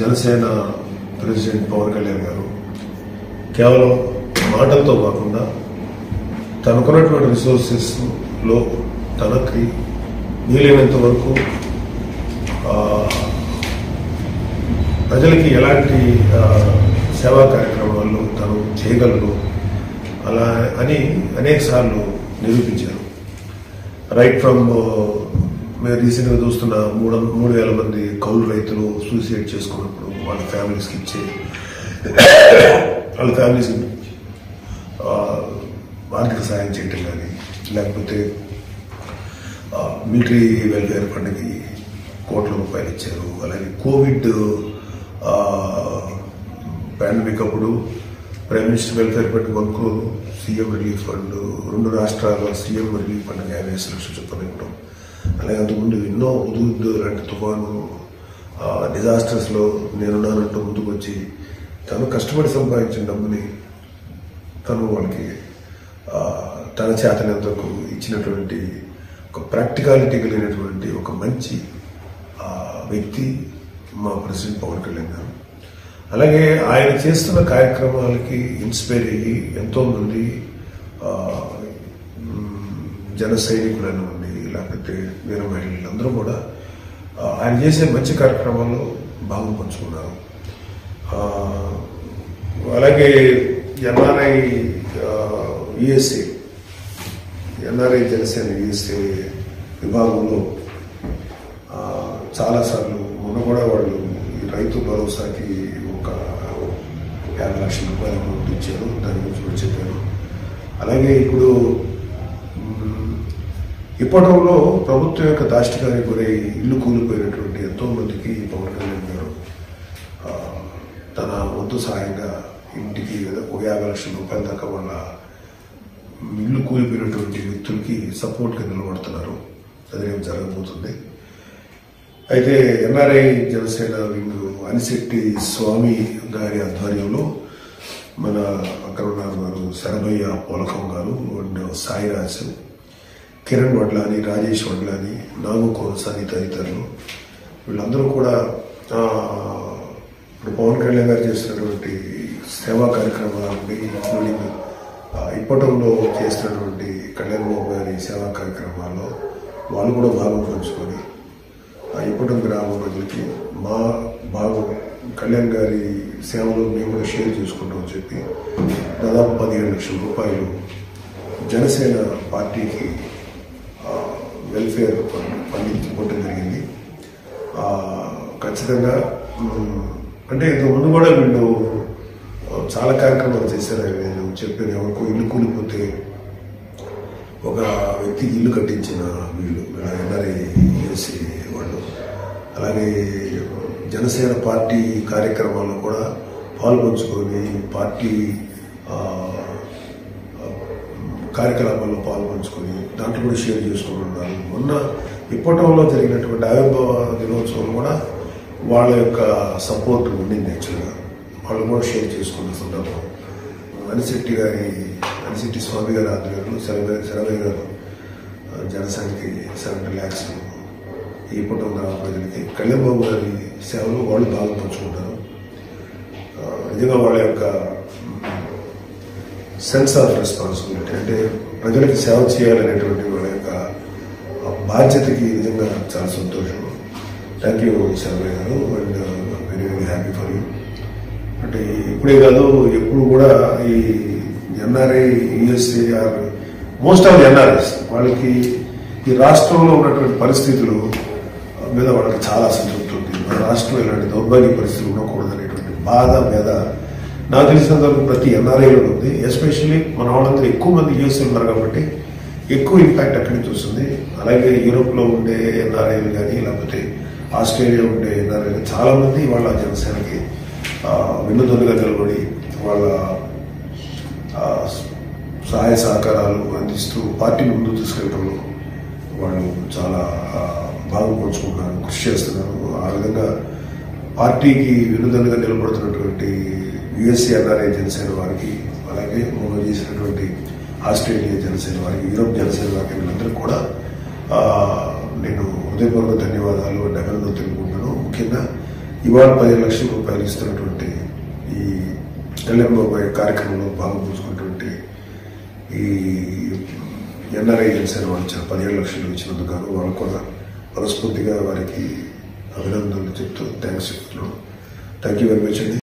Janasena president Pawan Kalyan గారు కేవలం మాటలతో కాకుండా తనకున్నటువంటి రిసోర్సెస్ లో తనకి వీలైనంత వరకు ఆ, ప్రజలకి ఎలాంటి ఆ, సేవా కార్యక్రమాలు తను చేయగలడు అలా అని అనేక సార్లు నిరూపించారు రైట్ ఫ్రమ్ మేము రీసెంట్గా చూస్తున్న మూడు మూడు వేల మంది కౌలు రైతులు సూసైడ్ చేసుకున్నప్పుడు వాళ్ళ ఫ్యామిలీస్కి ఇచ్చే వాళ్ళ ఫ్యామిలీస్కి ఆ, ఆర్థిక సహాయం చేయటం కానీ లేకపోతే మిలిటరీ వెల్ఫేర్ ఫండ్కి కోట్ల రూపాయలు ఇచ్చారు అలాగే కోవిడ్ పాండమిక్ అప్పుడు ప్రైమ్ మినిస్టర్ వెల్ఫేర్ ఫండ్ వరకు సీఎం రిలీఫ్ ఫండ్ రెండు రాష్ట్రాల సీఎం రిలీఫ్ ఫండ్ యాభై లక్షలు చొప్పున ఇవ్వడం అలాగే అంతకుముందు ఎన్నో ఉదుగుద్దు లాంటి తుఫాను డిజాస్టర్స్లో నేనున్నానంటూ ముందుకు వచ్చి తను కష్టపడి సంపాదించిన డబ్బుని తను వాళ్ళకి ఆ, తన చేతనంతకు ఇచ్చినటువంటి ఒక ప్రాక్టికాలిటీ కలిగినటువంటి ఒక మంచి ఆ, వ్యక్తి మా ప్రెసిడెంట్ పవన్ కళ్యాణ్ గారు అలాగే ఆయన చేస్తున్న కార్యక్రమాలకి ఇన్స్పైర్ అయ్యి ఎంతో మంది ఆ, మ్, జన సైనికులను ఉండి లేకపోతే వీర మహిళలు అందరూ కూడా ఆ, ఆయన చేసే మంచి కార్యక్రమాల్లో భాగం పంచుకున్నారు ఆ, అలాగే NRI USA NRI Janasena USA విభాగంలో ఆ, చాలాసార్లు మొన్న కూడా వాళ్ళు ఈ రైతు భరోసాకి ఒక యాభై లక్షల రూపాయల అమౌంట్ ఇచ్చారు దాని గురించి కూడా చెప్పారు అలాగే ఇప్పుడు మ్, ఇప్పటిలో ప్రభుత్వం యొక్క దాష్టికానికి గురై ఇల్లు కూలిపోయినటువంటి ఎంతో మందికి పవన్ కళ్యాణ్ గారు ఆ, తన వంతు సహాయంగా ఇంటికి ఒక యాభై లక్షల రూపాయల దాకా వాళ్ళ ఇల్లు కూలిపోయినటువంటి వ్యక్తులకి సపోర్ట్గా నిలబడుతున్నారు అదేం జరగబోతుంది అయితే ఎన్ఆర్ఐ జనసేన వింగ్ అనిశెట్టి స్వామి గారి ఆధ్వర్యంలో మన అక్కడ ఉన్నారు వారు శరభయ్య పోలకం గారు అండ్ సాయిరాజ్ కిరణ్ వడ్లాని రాజేష్ వడ్లాని నాగు కోనసాని తదితరులు వీళ్ళందరూ కూడా ఆ, ఇప్పుడు పవన్ కళ్యాణ్ గారు చేస్తున్నటువంటి సేవా కార్యక్రమాలని ఇంక్లూడింగ్ ఇప్పటంలో చేస్తున్నటువంటి కళ్యాణ్ బాబు గారి సేవా కార్యక్రమాల్లో వాళ్ళు కూడా భాగం పంచుకొని ఆ ఇప్పటం గ్రామ ప్రజలకి మా భాగం కళ్యాణ్ గారి సేవలు మేము కూడా షేర్ చేసుకుంటామని చెప్పి దాదాపు పదిహేడు లక్షల రూపాయలు జనసేన పార్టీకి ఆ, వెల్ఫేర్ ఫండ్ ఫండ్ ఇవ్వడం జరిగింది ఆ, ఖచ్చితంగా మ్, అంటే ఇంతకు ముందు కూడా వీళ్ళు ఆ, చాలా కార్యక్రమాలు చేశారు నేను చెప్పాను ఎవరికో ఇల్లు కూలిపోతే ఒక వ్యక్తి ఇల్లు కట్టించిన వీళ్ళు ఎన్ఆర్ఐ యూఎస్ఏ వాళ్ళు అలాగే జనసేన పార్టీ కార్యక్రమాల్లో కూడా పాల్పంచుకొని పార్టీ ఆ, ఆ, కార్యకలాపాల్లో పాల్పంచుకొని దాంట్లో కూడా షేర్ చేసుకుంటున్నారు మొన్న ఇప్పటంలో జరిగినటువంటి ఆవిర్భావ దినోత్సవం కూడా వాళ్ళ యొక్క సపోర్ట్ ఉండింది యాక్చువల్గా వాళ్ళు కూడా షేర్ చేసుకున్న సందర్భం అనిశెట్టి గారి అనిశెట్టి స్వామి గారి ఆధ్వర్యంలో శరభై శరభై గారు ఆ, జనసేనకి సెవెంటీ ల్యాక్స్ ఈ పుట్టం గ్రామ ప్రజలకి కళ్యాణ్ బాబు గారి సేవలు వాళ్ళు బాగా పంచుకుంటారు ఆ, నిజంగా వాళ్ళ యొక్క సెన్స్ ఆఫ్ రెస్పాన్సిబిలిటీ అంటే ప్రజలకి సేవ చేయాలనేటువంటి వాళ్ళ యొక్క ఆ బాధ్యతకి నిజంగా చాలా సంతోషం thank you Sharmayya garu and very very happy for you అంటే ఇప్పుడే కాదు ఎప్పుడు కూడా ఈ NRI USA are most of NRIs వాళ్ళకి ఈ రాష్ట్రంలో ఉన్నటువంటి పరిస్థితులు మీద వాళ్ళకి చాలా అసంతృప్తి ఉంది మన రాష్ట్రం ఇలాంటి దౌర్భాగ్య పరిస్థితులు ఉండకూడదు అనేటువంటి బాధ మీద నాకు తెలిసినంత వరకు ప్రతి ఎన్ఆర్ఐలో ఉంది ఎస్పెషల్లీ మన వాళ్ళందరూ ఎక్కువ మంది యూఎస్ఏ ఉన్నారు కాబట్టి ఎక్కువ ఇంపాక్ట్ అక్కడి నుంచి వస్తుంది అలాగే యూరోప్లో ఉండే ఎన్ఆర్ఐలు కానీ లేకపోతే ఆస్ట్రేలియా ఉండే ఎన్ఆర్ఐలు చాలా మంది వాళ్ళ జనసేనకి ఆ, వెన్నుదన్నుగా నిలబడి వాళ్ళ ఆ, సహాయ సహకారాలు అందిస్తూ పార్టీని ముందుకు తీసుకెళ్ళడంలో వాళ్ళు చాలా ఆ, బాగా పంచుకుంటున్నారు కృషి చేస్తున్నారు ఆ విధంగా పార్టీకి వినుదన్నుగా నిలబడుతున్నటువంటి యుఎస్ఏ ఎన్ఆర్ఐ జనసేన వారికి అలాగే మనం చేసినటువంటి ఆస్ట్రేలియా జనసేన వారికి యూరోప్ జనసేన వారికి వీళ్ళందరికీ కూడా ఆ, నేను హృదయపూర్వక ధన్యవాదాలు అండ్ అభినందనలు తెలుపుకుంటున్నాను ముఖ్యంగా ఇవాళ పదిహేను లక్షల రూపాయలు ఇస్తున్నటువంటి ఈ ఎల్ఎంఓవై కార్యక్రమంలో పాల్గొంచుకున్నటువంటి ఈ ఎన్ఆర్ఐ జనసేన వాళ్ళు ఇచ్చిన పదిహేడు లక్షలు ఇచ్చినందుకు గాను వాళ్ళు కూడా మనస్ఫూర్తిగా వారికి అభినందనలు చెప్తూ థ్యాంక్స్ చెప్తున్నాను థ్యాంక్ యూ వెరీ మచ్ అండి